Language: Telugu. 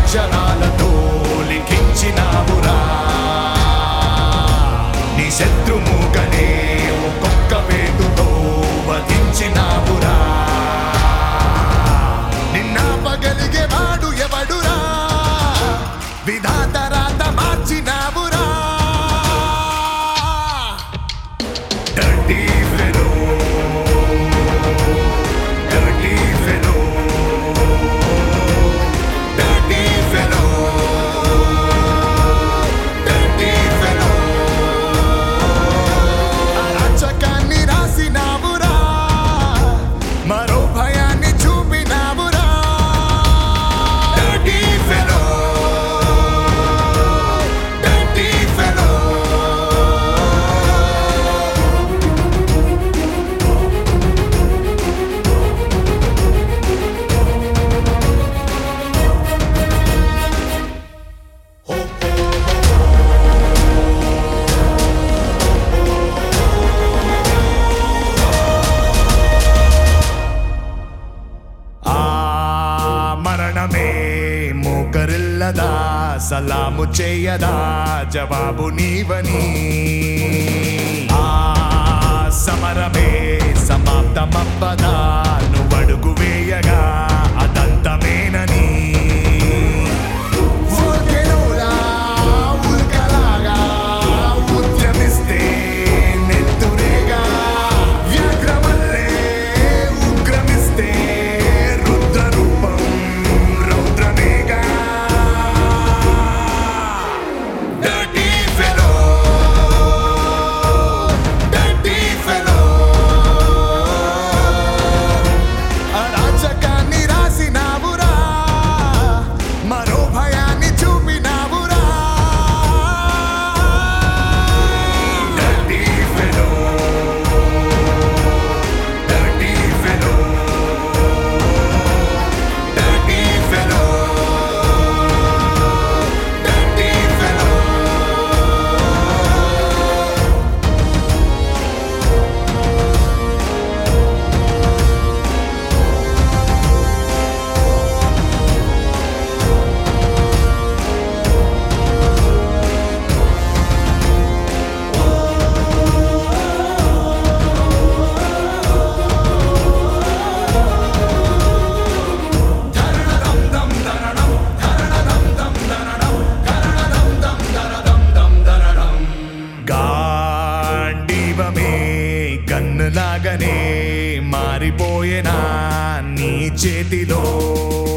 అక్షరాలతో లిఖించినావురా నీ శత్రుముగనే ఒక్కొక్క వేటుతో వధించినావురా నిన్నాపగలిగే వాడు ఎవడురా విధాత రాత మార్చినావురా Dirty fellow. Dirty fellow. Dirty fellow. Dirty fellow. అరాచకాన్ని రాసినావురా మరో భయాన్ని చూపినావురా Dirty fellow. Dirty fellow. ఆ మరణమే మోకరిల్లదా సలాము చేయదా జవాబు నీవని ఆ సమరమే సమాప్తమవ్వదా నువ్వడుగు వేయగా అదంతమేనని ఊరికెనులా, ఉల్కలాగా ఉద్యమిస్తే నెత్తురేగా వ్యాఘ్రమల్లే ఉగ్రమిస్తే రుద్రరూపం రౌద్రమేగా Dirty fellow Dirty fellow అరాచకాన్ని రాసినావురా మరో భయాన్ని చూపినావురా Dirty fellow Dirty fellow Dirty fellow Dirty fellow గాంధీవమే గన్నులాగనే మారిపోయేనా నీ చేతిలో